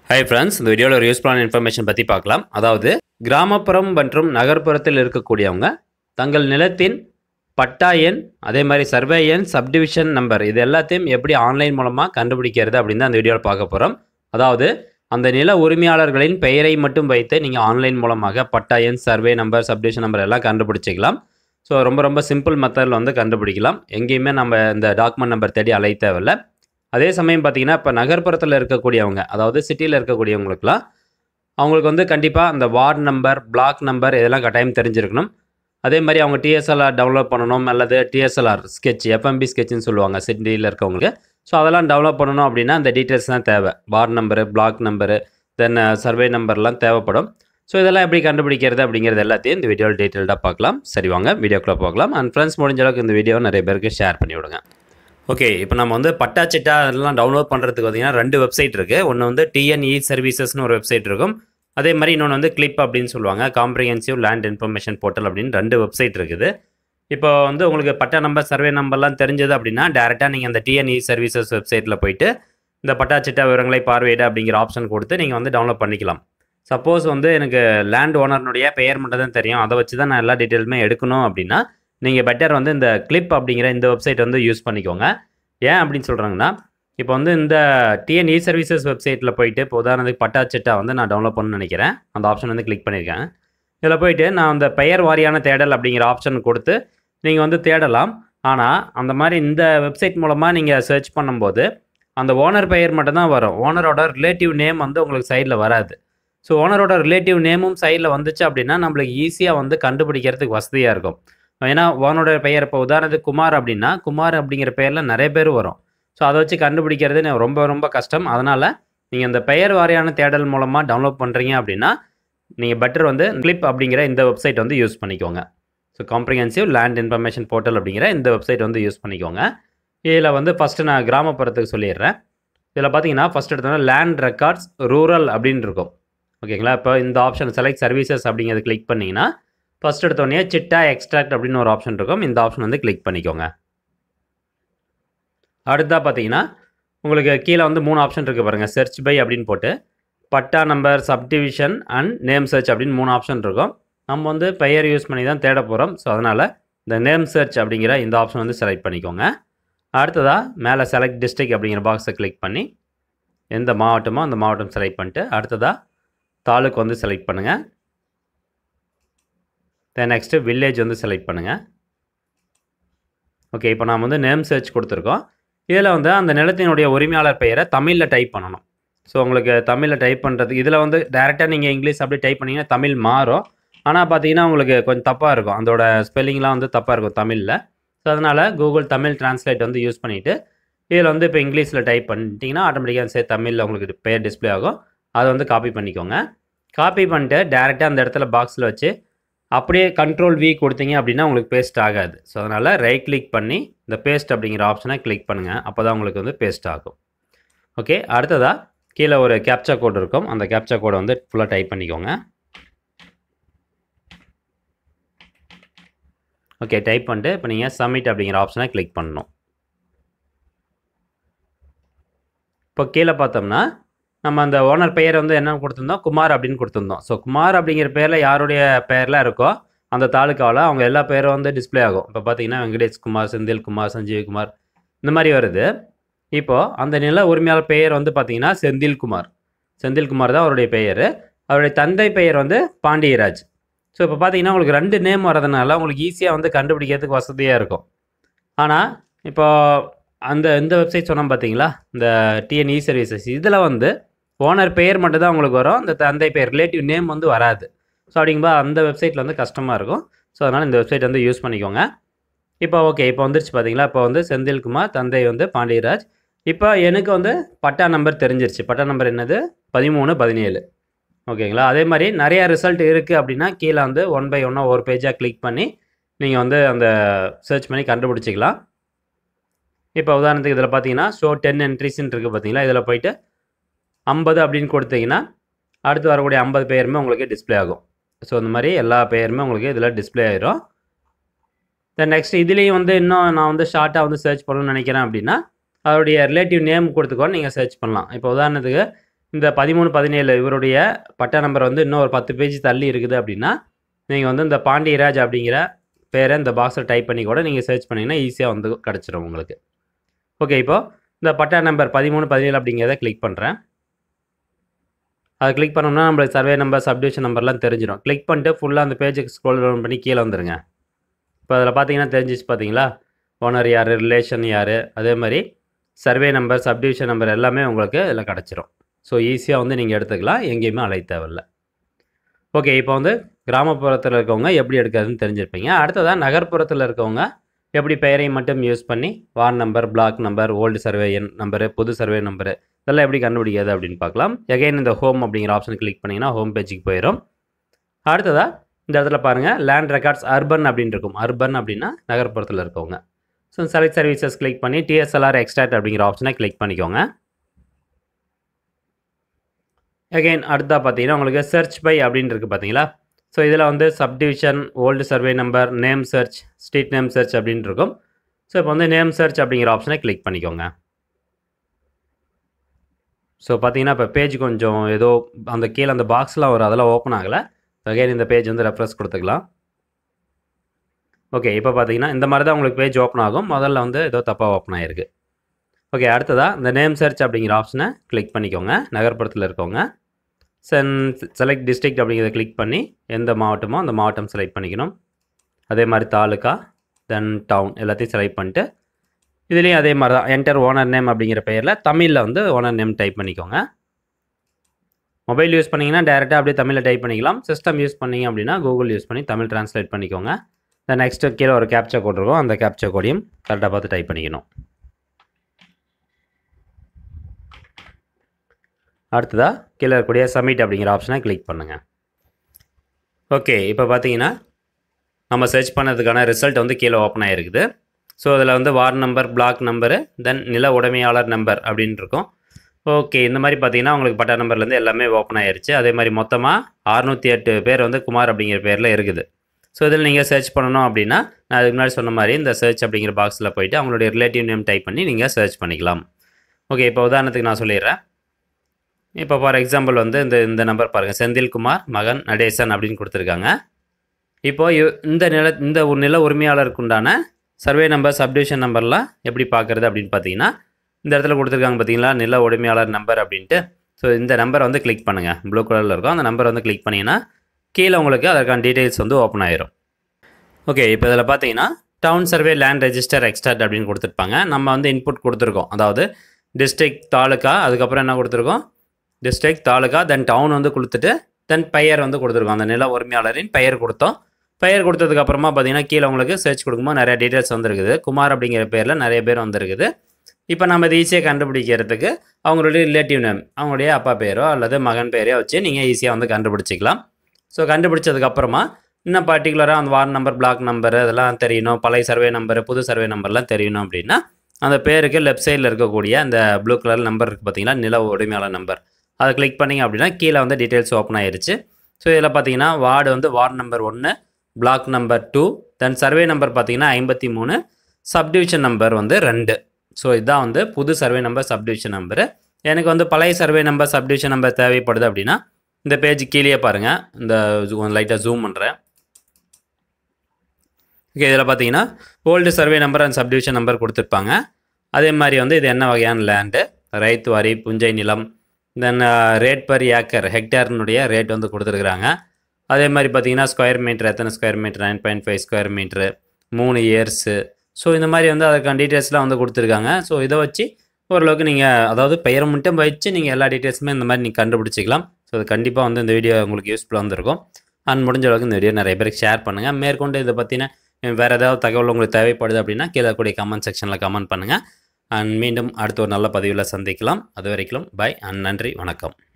hi friends இந்த வீடியோவில் ஒரு யூஸ்ஃபுல்லான இன்ஃபர்மேஷன் பற்றி பார்க்கலாம் அதாவது கிராமப்புறம் மற்றும் நகர்ப்புறத்தில் இருக்கக்கூடியவங்க தங்கள் நிலத்தின் பட்டா எண் அதே மாதிரி சர்வே எண் சப்டிவிஷன் நம்பர் இது எல்லாத்தையும் எப்படி ஆன்லைன் மூலமாக கண்டுபிடிக்கிறது அப்படின்னு தான் அந்த வீடியோவில் பார்க்க போகிறோம் அதாவது அந்த நில உரிமையாளர்களின் பெயரை மட்டும் வைத்து நீங்கள் ஆன்லைன் மூலமாக பட்டா எண் சர்வே நம்பர் சப்டிவிஷன் நம்பர் எல்லாம் கண்டுபிடிச்சிக்கலாம் ஸோ ரொம்ப ரொம்ப சிம்பிள் மெத்தடில் வந்து கண்டுபிடிக்கலாம் எங்கேயுமே நம்ம இந்த டாக்குமெண்ட் நம்பர் தேடி அலைய தேவையில்ல அதே சமயம் பார்த்தீங்கன்னா இப்போ நகர்ப்புறத்தில் இருக்கக்கூடியவங்க அதாவது சிட்டியில் இருக்கக்கூடியவங்களுக்குலாம் அவங்களுக்கு வந்து கண்டிப்பாக அந்த வார்டு நம்பர் பிளாக் நம்பர் இதெல்லாம் கட்டாயம் தெரிஞ்சிருக்கணும் அதே மாதிரி அவங்க டிஎஸ்எல்ஆர் டெவலப் பண்ணணும் அல்லது டிஎஸ்எல்ஆர் ஸ்கெட்ச் எஃப்எம்பி ஸ்கெட்ச்னு சொல்லுவாங்க சிட்டியில் இருக்கவங்களுக்கு ஸோ அதெல்லாம் டெவலப் பண்ணணும் அப்படின்னா அந்த டீட்டெயில்ஸ் தான் தேவை ward number block number then survey நம்பர்லாம் தேவைப்படும் ஸோ இதெல்லாம் எப்படி கண்டுபிடிக்கிறது அப்படிங்கிறது எல்லாத்தையும் இந்த வீடியோவில் டீட்டெயில்டாக பார்க்கலாம் சரி வாங்க வீடியோக்குள்ளே பார்க்கலாம் அண்ட் ஃப்ரெண்ட்ஸ் முடிஞ்ச அளவுக்கு இந்த வீடியோ நிறைய பேருக்கு ஷேர் பண்ணி விடுங்க ஓகே இப்போ நம்ம வந்து பட்டா சிட்டா இதெல்லாம் டவுன்லோட் பண்ணுறதுக்கு பார்த்தீங்கன்னா ரெண்டு வெப்சைட் இருக்குது ஒன்று வந்து டிஎன்இ சர்வீசஸ்னு ஒரு வெப்சைட் இருக்கும் அதே மாதிரி இன்னொன்று வந்து கிளிப் அப்படின்னு சொல்லுவாங்க காம்ப்ரிஹென்சிவ் லேண்ட் இன்ஃபர்மேஷன் போர்ட்டல் அப்படின்னு ரெண்டு வெப்சைட் இருக்குது இப்போ வந்து உங்களுக்கு பட்டா நம்பர் சர்வே நம்பர்லாம் தெரிஞ்சது அப்படின்னா டேரெக்டாக நீங்கள் அந்த டிஎன்இ சர்வீசஸ் வெப்சைட்டில் போயிட்டு இந்த பட்டா சிட்டா விவரங்களை பார்வையிட அப்படிங்கிற ஆப்ஷன் கொடுத்து நீங்கள் வந்து டவுன்லோட் பண்ணிக்கலாம் சப்போஸ் வந்து எனக்கு லேண்ட் ஓனர்னுடைய பெயர் மட்டும் தான் தெரியும் அதை வச்சு தான் நான் எல்லா டீட்டெயிலுமே எடுக்கணும் அப்படின்னா நீங்கள் பெட்டர் வந்து இந்த கிளிப் அப்படிங்கிற இந்த வெப்சைட் வந்து யூஸ் பண்ணிக்கோங்க ஏன் அப்படின்னு சொல்கிறாங்கன்னா இப்போ வந்து இந்த டிஎன்இ சர்வீசஸ் வெப்சைட்டில் போயிட்டு இப்போ உதாரணத்துக்கு பட்டா சிட்டா வந்து நான் டவுன்லோட் பண்ணணும்னு நினைக்கிறேன் அந்த ஆப்ஷன் வந்து கிளிக் பண்ணியிருக்கேன் இதில் போயிட்டு நான் அந்த பெயர் வாரியான தேடல் அப்படிங்கிற ஆப்ஷன் கொடுத்து நீங்கள் வந்து தேடலாம் ஆனால் அந்த மாதிரி இந்த வெப்சைட் மூலமாக நீங்கள் சர்ச் பண்ணும்போது அந்த ஓனர் பெயர் மட்டும்தான் வரும் ஓனரோட ரிலேட்டிவ் நேம் வந்து உங்களுக்கு சைடில் வராது ஸோ ஓனரோட ரிலேட்டிவ் நேமும் சைடில் வந்துச்சு அப்படின்னா நம்மளுக்கு ஈஸியாக வந்து கண்டுபிடிக்கிறதுக்கு வசதியாக இருக்கும் ஏன்னா ஓனரோட பெயர் இப்போ உதாரணத்துக்கு குமார் அப்படின்னா குமார் அப்படிங்கிற பெயரில் நிறைய பேர் வரும் ஸோ அதை வச்சு கண்டுபிடிக்கிறது ந- ரொம்ப ரொம்ப கஷ்டம் அதனால் நீங்கள் இந்த பெயர் வாரியான தேடல் மூலமாக டவுன்லோட் பண்ணுறீங்க அப்படின்னா நீங்கள் பெட்டர் வந்து கிளிப் அப்படிங்கிற இந்த வெப்சைட் வந்து யூஸ் பண்ணிக்கோங்க so comprehensive land information portal அப்படிங்கிற இந்த வெப்சைட் வந்து யூஸ் பண்ணிக்கோங்க இதில் வந்து ஃபஸ்ட்டு நான் கிராமப்புறத்துக்கு சொல்லிடுறேன் இதில் பார்த்தீங்கன்னா ஃபஸ்ட் எடுத்தோன்னா லேண்ட் ரெக்கார்ட்ஸ் ரூரல் அப்படின்னு இருக்கும் ஓகேங்களா இப்போ இந்த ஆப்ஷன் செலக்ட் சர்வீசஸ் அப்படிங்கிறத கிளிக் பண்ணிங்கன்னா ஃபஸ்ட் எடுத்தோடனே சிட்டா எக்ஸ்ட்ராக்ட் அப்படின்னு ஒரு ஆப்ஷன் இருக்கும் இந்த ஆப்ஷன் வந்து கிளிக் பண்ணிக்கோங்க அடுத்தா பார்த்தீங்கன்னா உங்களுக்கு கீழே வந்து மூணு ஆப்ஷன் இருக்குது பாருங்கள் சர்ச் பை அப்படின்னு போட்டு patta number subdivision and name search அப்படின்னு மூணு ஆப்ஷன் இருக்கும் நம்ம வந்து பெயர் யூஸ் பண்ணி தான் தேட போகிறோம் ஸோ அதனால் இந்த நேம் சர்ச் அப்படிங்கிற இந்த ஆப்ஷன் வந்து செலக்ட் பண்ணிக்கோங்க அடுத்ததாக மேலே செலக்ட் டிஸ்ட்ரிக்ட் அப்படிங்கிற பாக்ஸை கிளிக் பண்ணி எந்த மாவட்டமோ அந்த மாவட்டம் செலக்ட் பண்ணிட்டு அடுத்ததாக தாலுக்கு வந்து செலக்ட் பண்ணுங்கள் தென் நெக்ஸ்ட்டு வில்லேஜ் வந்து செலக்ட் பண்ணுங்கள் ஓகே இப்போ நாம் வந்து நேம் சர்ச் கொடுத்துருக்கோம் இதில் வந்து அந்த நிலத்தினுடைய உரிமையாளர் பெயரை தமிழில் டைப் பண்ணணும் ஸோ உங்களுக்கு தமிழில் டைப் பண்ணுறது இதில் வந்து டேரெக்டாக நீங்கள் இங்கிலீஷ் அப்படி டைப் பண்ணிங்கன்னா தமிழ் மாறும் ஆனால் பார்த்தீங்கன்னா உங்களுக்கு கொஞ்சம் தப்பாக இருக்கும் அதோட ஸ்பெல்லிங்லாம் வந்து தப்பாக இருக்கும் தமிழில் ஸோ அதனால் கூகுள் தமிழ் டிரான்ஸ்லேட் வந்து யூஸ் பண்ணிவிட்டு இதில் வந்து இப்போ இங்கிலீஷில் டைப் பண்ணிட்டீங்கன்னா ஆட்டோமேட்டிக்காக சரி தமிழில் உங்களுக்கு பெயர் டிஸ்ப்ளே ஆகும் அதை வந்து காப்பி பண்ணிக்கோங்க காப்பி பண்ணிட்டு டேரெக்டாக அந்த இடத்துல பாக்ஸில் வச்சு அப்படியே கண்ட்ரோல் வி கொடுத்தீங்க அப்படின்னா உங்களுக்கு பேஸ்ட் ஆகாது ஸோ அதனால் ரைட் கிளிக் பண்ணி இந்த பேஸ்ட் அப்படிங்கிற ஆப்ஷனை கிளிக் பண்ணுங்கள் அப்போ தான் உங்களுக்கு வந்து பேஸ்ட் ஆகும் ஓகே அடுத்ததாக கீழே ஒரு கேப்சா கோட் இருக்கும் அந்த கேப்சா கோடை வந்து ஃபுல்லாக டைப் பண்ணிக்கோங்க ஓகே டைப் பண்ணிட்டு இப்போ நீங்கள் சப்மிட் அப்படிங்கிற ஆப்ஷனை கிளிக் பண்ணணும் இப்போ கீழே பார்த்தோம்னா நம்ம அந்த ஓனர் பெயர் வந்து என்ன கொடுத்துருந்தோம் குமார் அப்படின்னு கொடுத்துருந்தோம் ஸோ குமார் அப்படிங்கிற பேரில் யாருடைய பெயர்லாம் இருக்கோ அந்த தாலுக்காவில் அவங்க எல்லா பேரும் வந்து டிஸ்ப்ளே ஆகும் இப்போ பார்த்தீங்கன்னா வெங்கடேஷ் குமார் செந்தில் குமார் சஞ்சீவ் குமார் இந்த மாதிரி வருது இப்போது அந்த நில உரிமையாளர் பெயர் வந்து பார்த்தீங்கன்னா செந்தில்குமார் செந்தில்குமார் தான் அவருடைய பெயர் அவருடைய தந்தை பெயர் வந்து பாண்டியராஜ் ஸோ இப்போ பார்த்தீங்கன்னா உங்களுக்கு ரெண்டு நேம் வரதுனால உங்களுக்கு ஈஸியாக வந்து கண்டுபிடிக்கிறதுக்கு வசதியாக இருக்கும் ஆனால் இப்போ அந்த இந்த வெப்சைட் சொன்னோம் பார்த்தீங்களா இந்த டிஎன்இ சர்வீசஸ் இதில் வந்து ஓனர் பெயர் மட்டும் தான் உங்களுக்கு வரும் அந்த தந்தை பெயர் ரிலேட்டிவ் நேம் வந்து வராது ஸோ அப்படிங்கும்போது அந்த வெப்சைட்டில் வந்து கஷ்டமாக இருக்கும் ஸோ அதனால் இந்த வெப்சைட் வந்து யூஸ் பண்ணிக்கோங்க இப்போ ஓகே இப்போ வந்துருச்சு பார்த்தீங்களா இப்போ வந்து செந்தில்குமார் தந்தை வந்து பாண்டியராஜ் இப்போ எனக்கு வந்து பட்டா நம்பர் தெரிஞ்சிருச்சு பட்டா நம்பர் என்னது பதிமூணு பதினேழு ஓகேங்களா அதே மாதிரி நிறையா ரிசல்ட் இருக்குது அப்படின்னா கீழே வந்து ஒன் பை ஒன்னாக ஒரு பேஜாக கிளிக் பண்ணி நீங்கள் வந்து அந்த சர்ச் பண்ணி கண்டுபிடிச்சிக்கலாம் இப்போ உதாரணத்துக்கு இதில் பார்த்தீங்கன்னா ஷோ டென் என்ட்ரிஸ்ன்னு இருக்குது பார்த்தீங்களா இதில் போயிட்டு ஐம்பது அப்படின்னு கொடுத்தீங்கன்னா அடுத்து வரக்கூடிய ஐம்பது பேருமே உங்களுக்கு டிஸ்ப்ளே ஆகும் ஸோ இந்த மாதிரி எல்லா பேருமே உங்களுக்கு இதில் டிஸ்ப்ளே ஆயிரும் தென் நெக்ஸ்ட் இதுலேயும் வந்து இன்னும் நான் வந்து ஷார்ட்டாக வந்து சர்ச் பண்ணணும்னு நினைக்கிறேன் அப்படின்னா அதோடைய ரிலேட்டிவ் நேம் கொடுத்துக்கோ நீங்கள் சர்ச் பண்ணலாம் இப்போ உதாரணத்துக்கு இந்த பதிமூணு பதினேழு இவருடைய பட்டா நம்பர் வந்து இன்னும் ஒரு பத்து பேஜ் தள்ளி இருக்குது அப்படின்னா நீங்கள் வந்து இந்த பாண்டியராஜ் அப்படிங்கிற பேரை இந்த பாக்ஸில் டைப் பண்ணி கூட நீங்கள் சர்ச் பண்ணிங்கன்னா ஈஸியாக வந்து கிடச்சிரும் உங்களுக்கு ஓகே இப்போ இந்த பட்டா நம்பர் பதிமூணு பதினேழு அப்படிங்கிறத கிளிக் பண்ணுறேன் அதை கிளிக் பண்ணோம்னா நம்மளுக்கு சர்வே நம்பர் சப்டிவிஷன் நம்பர்லாம் தெரிஞ்சிடும் கிளிக் பண்ணிட்டு ஃபுல்லாக அந்த பேஜுக்கு ஸ்க்ரோல் டவுன் பண்ணி கீழே வந்துருங்க இப்போ அதில் பார்த்தீங்கன்னா தெரிஞ்சிச்சு பார்த்தீங்களா ஓனர் யார் ரிலேஷன் யார் அதே மாதிரி சர்வே நம்பர் சப்டிவிஷன் நம்பர் எல்லாமே உங்களுக்கு இதில் கிடச்சிரும் ஸோ ஈஸியாக வந்து நீங்கள் எடுத்துக்கலாம் எங்கேயுமே அலைய தேவையில்ல ஓகே இப்போ வந்து கிராமப்புறத்தில் இருக்கவங்க எப்படி எடுக்கிறதுன்னு தெரிஞ்சிருப்பீங்க அடுத்ததாக நகர்ப்புறத்தில் இருக்கவங்க எப்படி பெயரை மட்டும் யூஸ் பண்ணி ward number block number old survey எண் நம்பரு புது சர்வே நம்பரு இதெல்லாம் எப்படி கண்டுபிடிக்கிறது அப்படின்னு பார்க்கலாம் எகைன் இந்த ஹோம் அப்படிங்கிற ஆப்ஷன் கிளிக் பண்ணிங்கன்னா ஹோம் பேஜுக்கு போயிடும் அடுத்ததாக இந்த இடத்துல பாருங்கள் லேண்ட் ரெக்கார்ட்ஸ் அர்பன் அப்படின்னு இருக்கும் அர்பன் அப்படின்னா நகர்ப்புறத்தில் இருக்கவங்க ஸோ செலக்ட் சர்வீசஸ் கிளிக் பண்ணி டிஎஸ்எல்ஆர் எக்ஸ்ட்ராக்ட் அப்படிங்கிற ஆப்ஷனை கிளிக் பண்ணிக்கோங்க அகைன் அடுத்தா பார்த்தீங்கன்னா உங்களுக்கு சர்ச் பை அப்படின்னு இருக்குது பார்த்தீங்களா ஸோ இதில் வந்து subdivision old survey number name search street name search அப்படின்னு இருக்கும் ஸோ இப்போ வந்து நேம் சர்ச் அப்படிங்கிற ஆப்ஷனை கிளிக் பண்ணிக்கோங்க ஸோ பார்த்தீங்கன்னா இப்போ பேஜ் கொஞ்சம் ஏதோ அந்த கீழே அந்த பாக்ஸ்லாம் வரும் அதெல்லாம் ஓப்பன் ஆகலை அகைன் இந்த பேஜ் வந்து ரெஃப்ரெஷ் கொடுத்துக்கலாம் ஓகே இப்போ பார்த்தீங்கன்னா இந்த மாதிரி தான் உங்களுக்கு பேஜ் ஓப்பன் ஆகும் முதல்ல வந்து ஏதோ தப்பாக ஓப்பன் ஆகிருக்கு ஓகே அடுத்ததாக இந்த நேம் சர்ச் அப்படிங்கிற ஆப்ஷனை கிளிக் பண்ணிக்கோங்க நகர்ப்புறத்தில் இருக்கவங்க சென் செலக்ட் டிஸ்ட்ரிக்ட் அப்படிங்கிறத கிளிக் பண்ணி எந்த மாவட்டமோ அந்த மாவட்டம் செலக்ட் பண்ணிக்கணும் அதே மாதிரி தாலுக்கா தென் டவுன் எல்லாத்தையும் செலக்ட் பண்ணிட்டு இதுலேயும் அதே மாதிரி தான் என்டர் ஓனர் நேம் அப்படிங்கிற பெயரில் தமிழில் வந்து ஓனர் நேம் டைப் பண்ணிக்கோங்க மொபைல் யூஸ் பண்ணிங்கன்னா டேரெக்டாக அப்படியே தமிழில் டைப் பண்ணிக்கலாம் சிஸ்டம் யூஸ் பண்ணிங்க அப்படின்னா கூகுள் யூஸ் பண்ணி தமிழ் ட்ரான்ஸ்லேட் பண்ணிக்கோங்க தென் நெக்ஸ்ட்டு கீழே ஒரு கேப்ச்சா கோட் இருக்கும் அந்த கேப்ச்சா கோடையும் கரெக்டாக பார்த்து டைப் பண்ணிக்கணும் அடுத்ததாக கீழே இருக்கக்கூடிய சப்மிட் அப்படிங்கிற ஆப்ஷனை கிளிக் பண்ணுங்கள் ஓகே இப்போ பார்த்தீங்கன்னா நம்ம சர்ச் பண்ணதுக்கான ரிசல்ட் வந்து கீழே ஓப்பன் ஆகிருக்குது ஸோ அதில் வந்து ward number block number then நில உடைமையாளர் நம்பர் அப்படின்னு இருக்கும் ஓகே இந்த மாதிரி பார்த்தீங்கன்னா உங்களுக்கு பட்டா நம்பர்லேருந்து எல்லாமே ஓப்பன் ஆயிருச்சு அதே மாதிரி மொத்தமாக அறுநூற்றி எட்டு பேர் வந்து குமார் அப்படிங்கிற பேரில் இருக்குது ஸோ இதில் நீங்கள் சர்ச் பண்ணணும் அப்படின்னா நான் அதுக்கு முன்னாடி சொன்ன மாதிரி இந்த சர்ச் அப்படிங்கிற பாக்ஸில் போயிட்டு அவங்களுடைய ரிலேட்டிவ் நேம் டைப் பண்ணி நீங்கள் சர்ச் பண்ணிக்கலாம் ஓகே இப்போ உதாரணத்துக்கு நான் சொல்லிடுறேன் இப்போ ஃபார் எக்ஸாம்பிள் வந்து இந்த இந்த நம்பர் பாருங்கள் செந்தில்குமார் மகன் நடேசன் அப்படின்னு கொடுத்துருக்காங்க இப்போது இவ்- இந்த நில இந்த ஒரு நில உரிமையாளருக்கு உண்டான சர்வே நம்பர் சப்டிவிஷன் நம்பர்லாம் எப்படி பார்க்குறது அப்படின்னு பார்த்தீங்கன்னா இந்த இடத்துல கொடுத்துருக்காங்க பார்த்தீங்களா நில உரிமையாளர் நம்பர் அப்படின்ட்டு ஸோ இந்த நம்பரை வந்து கிளிக் பண்ணுங்கள் ப்ளூ கலரில் இருக்கும் அந்த நம்பரை வந்து கிளிக் பண்ணிங்கன்னா கீழே உங்களுக்கு அதற்கான டீட்டெயில்ஸ் வந்து ஓப்பன் ஆயிரும் ஓகே இப்போ இதில் பார்த்தீங்கன்னா town survey land register extract அப்படின்னு கொடுத்துருப்பாங்க நம்ம வந்து இன்புட் கொடுத்துருக்கோம் அதாவது டிஸ்ட்ரிக்ட் தாலுக்கா அதுக்கப்புறம் என்ன கொடுத்துருக்கோம் டிஸ்ட்ரிக்ட் தாலுக்கா தென் டவுன் வந்து கொடுத்துட்டு தென் பெயர் வந்து கொடுத்துருக்கோம் அந்த நில உரிமையாளரின் பெயர் கொடுத்தோம் பெயர் கொடுத்ததுக்கு அப்புறமா பார்த்தீங்கன்னா கீழே உங்களுக்கு சர்ச் கொடுக்கும்போது நிறைய டீட்டெயில்ஸ் வந்துருக்குது குமார் அப்படிங்கிற பேரில் நிறைய பேர் வந்திருக்குது இப்போ நம்ம இதை ஈஸியாக கண்டுபிடிக்கிறதுக்கு அவங்களுடைய ரிலேட்டிவ் நேம் அவங்களுடைய அப்பா பேரோ அல்லது மகன் பேரையோ வச்சு நீங்கள் ஈஸியாக வந்து கண்டுபிடிச்சிக்கலாம் ஸோ கண்டுபிடிச்சதுக்கப்புறமா இன்னும் பர்டிகுலராக அந்த வார்டு நம்பர் பிளாக் நம்பர் அதெல்லாம் தெரியணும் பழைய சர்வே நம்பர் புது சர்வே நம்பர்லாம் தெரியணும் அப்படின்னா அந்த பேருக்கு லெஃப்ட் சைடில் இருக்கக்கூடிய அந்த ப்ளூ கலர் நம்பர் இருக்குது பார்த்தீங்களா நில உரிமையாளர் நம்பர் அதை கிளிக் பண்ணிங்க அப்படின்னா கீழே வந்து டீட்டெயில்ஸ் ஓப்பன் ஆயிருச்சு ஸோ இதில் பார்த்தீங்கன்னா வார்டு வந்து வார்டு நம்பர் ஒன்று block number two then survey number பார்த்தீங்கன்னா ஐம்பத்தி மூணு சப்டிவிஷன் நம்பர் வந்து ரெண்டு ஸோ இதுதான் வந்து புது சர்வே நம்பர் சப்டிவிஷன் நம்பரு எனக்கு வந்து பழைய சர்வே நம்பர் சப்டிவிஷன் நம்பர் தேவைப்படுது அப்படின்னா இந்த பேஜ் கீழே பாருங்கள் இந்த லைட்டாக ஜூம் பண்ணுறேன் ஓகே இதில் பார்த்தீங்கன்னா old survey number and subdivision number கொடுத்துருப்பாங்க அதே மாதிரி வந்து இது என்ன வகையான லேண்டு ரைத்து வரி புஞ்சை நிலம் தென் ரேட் பர் ஏக்கர் ஹெக்டேர்னுடைய ரேட் வந்து கொடுத்துருக்குறாங்க அதே மாதிரி பார்த்தீங்கன்னா ஸ்கொயர் மீட்டர் எத்தனை square metre nine point five square metre மூணு இயர்ஸு ஸோ இந்த மாதிரி வந்து அதுக்கான டீட்டெயில்ஸ்லாம் வந்து கொடுத்துருக்காங்க ஸோ இதை வச்சு ஓரளவுக்கு நீங்கள் அதாவது பெயரை மட்டும் வச்சு நீங்கள் எல்லா டீட்டெயில்ஸுமே இந்த மாதிரி நீங்கள் கண்டுபிடிச்சிக்கலாம் ஸோ அது கண்டிப்பாக வந்து இந்த வீடியோ உங்களுக்கு யூஸ்ஃபுல்லாக வந்திருக்கும் அண்ட் முடிஞ்ச அளவுக்கு இந்த வீடியோ நிறைய பேருக்கு ஷேர் பண்ணுங்கள் மேற்கொண்டு இதை பற்றின வேறு ஏதாவது தகவல் உங்களுக்கு தேவைப்படுது அப்படின்னா கீழே கூடிய கமெண்ட் செக்ஷனில் கமெண்ட் பண்ணுங்கள் அண்ட் மீண்டும் அடுத்த ஒரு நல்ல பதிவில் சந்திக்கலாம் அது வரைக்கும் பை அண்ட் நன்றி வணக்கம்